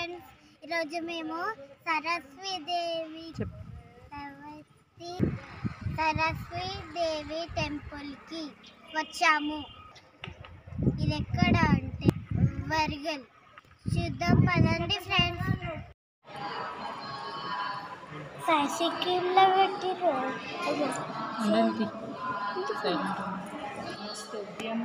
Friends ఈరోజు మేము సరస్వీ దేవి చెప్పు సరస్వతి సరస్వీ దేవి టెంపుల్కి వచ్చాము ఇది ఎక్కడ అంటే వరిగల్ చూద్దాం పదండి ఫ్రెండ్స్ సైకిల్లో పెట్టిరు ఉండండి సైలెంట్ స్తోత్రం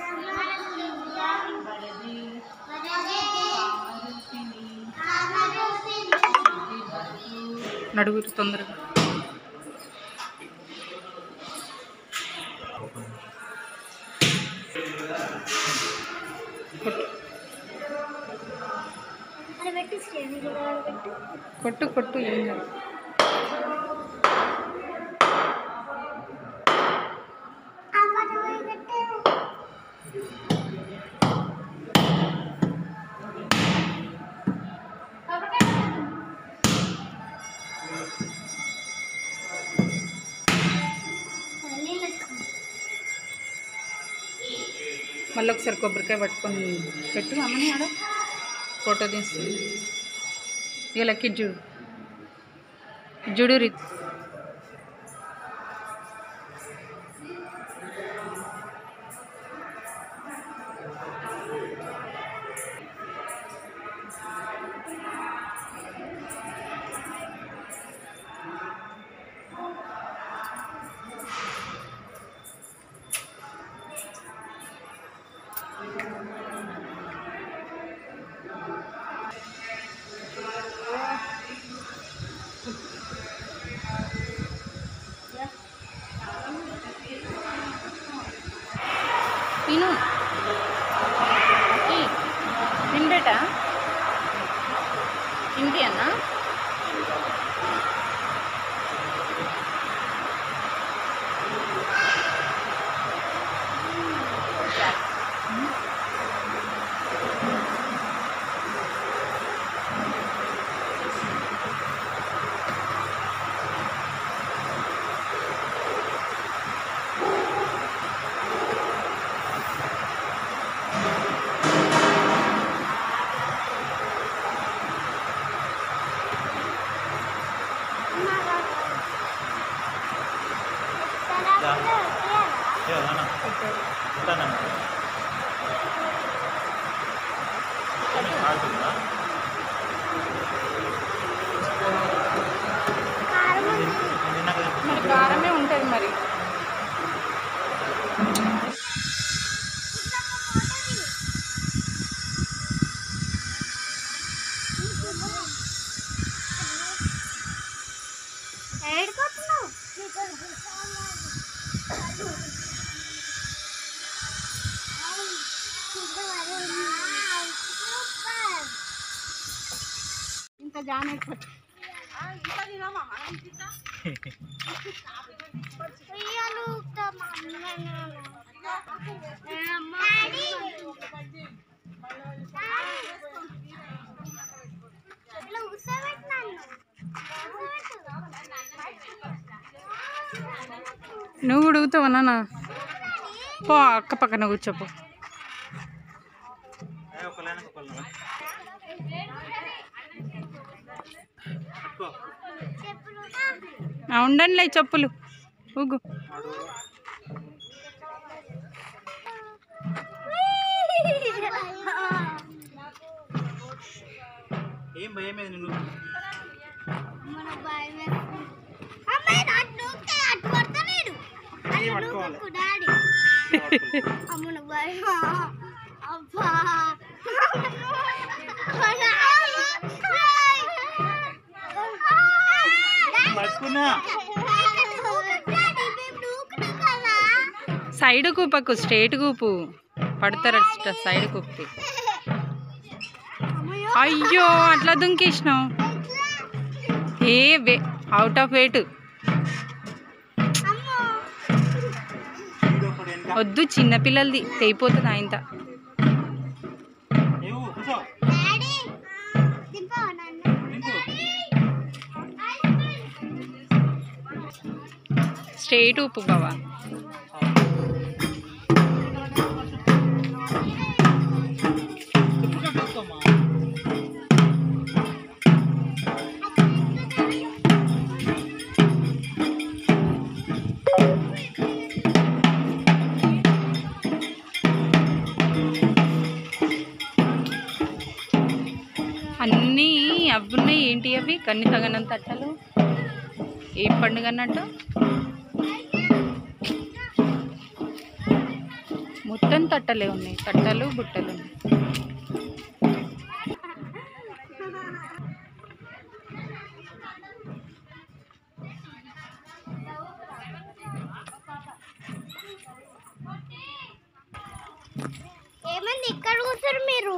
నడుగురు తొందరగా కొట్టు అది పెట్టి శ్రేణి పెట్టు కొట్టు కొట్టు ఏం కాదు మళ్ళీ ఒకసారి కొబ్బరికాయ పట్టుకొని పెట్టు అమ్మని ఆడ ఫోటో తీస్తుంది ఇక లక్కి చూడు చూడు రీ తిను లక్కీ, తిండేట తింటి అన్నా మరి కారమే ఉంటుంది మరి ఏడుకోతున్నావు ఇంత జాన్ అయిపోతుంది నువ్వు ఉడుగుతావా నాన్న పో అక్క పక్కన కూర్చోపో ఆ, ఉండండిలే చెప్పులు ఊగు ఏం భయం ఏది నిన్ను మన భయం వేస్తుంది. అమ్మాయి నాకు నూకితే అటు పడతలేడు. అలా పట్టుకోవాలి. నూకకు డాడీ. అమ్మను భయం. అబ్బా. పట్టుకున్నా డాడీ, మేము నూకుతాం కదా. సైడ్ కూపకు స్ట్రేట్ కూపు పడతారు స్ట- సైడ్ కూపితే అమ్మయ్యో. అయ్యో అట్లా దుంకేసినావు ఏ వే అవుట్ ఆఫ్ వెయిట్ అమ్మో. ఇంకొకటి వెనక వద్దు చిన్నపిల్లలది తెగిపోతుంది ఆయనత ఏవు కూర్చో డాడీ, దింపవా నన్ను? దింపు. స్ట్రేట్ ఉప్పు బావా తిప్పుకుంటూ వస్తామ్మా. అన్నీ అవి ఉన్నాయి ఏంటి అవి కన్ని తగనంత అట్టలు ఏ పండుగ అన్నట్టు మొత్తం తట్టలే ఉన్నాయి తట్టలు బుట్టలు ఉన్నాయి ఏమంది ఇక్కడ కూర్చోరు మీరు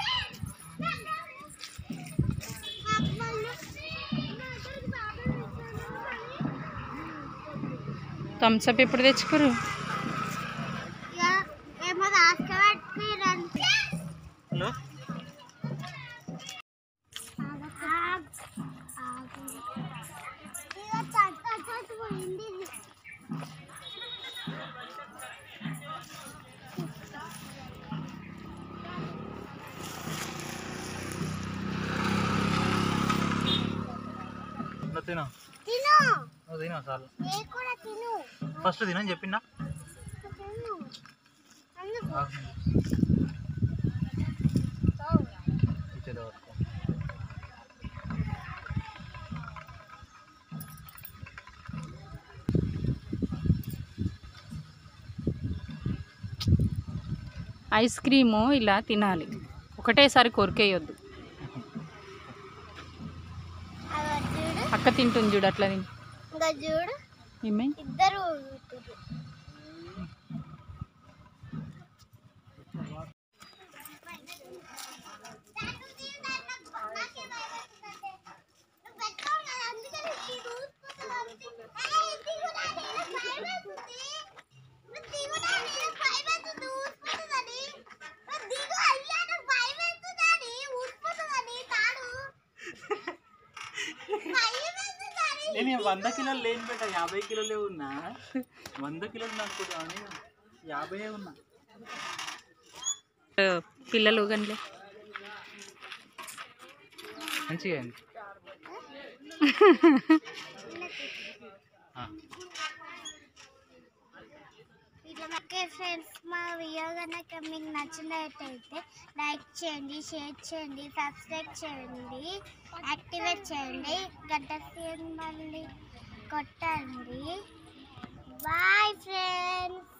థమ్స్అప్ ఎప్పుడు తెచ్చుకోరు ఏమో రాసుకోబెట్టుకురంటే హలో పోయింది నువ్వు తిను తిను నువ్వు తిను చాలు ఏ కూడా తిను ఫస్ట్ తినని చెప్పిందా తిను అందుకు ఇచ్చేది వరకు ఐస్ క్రీము ఇలా తినాలి ఒకటేసారి కొరికేయొద్దు అలా చూడు అక్క తింటుంది చూడు అట్లా తిని ఇంకా చూడు ఏమే ఇద్దరు ఊగుతుర్రు. నేను వంద కిలోలు లేని పెట్ట యాభై కిలోలే ఉన్నా వంద కిలోలు నాకు కూడా అని యాభై ఉన్నా పిల్లలు గనిలే మంచిగా అయింది ఆ. ఓకే ఫ్రెండ్స్ మా వీడియో కనుక మీకు నచ్చినట్టయితే లైక్ చేయండి షేర్ చేయండి సబ్స్క్రైబ్ చేయండి యాక్టివేట్ చేయండి గంట మళ్ళీ కొట్టండి బాయ్ ఫ్రెండ్స్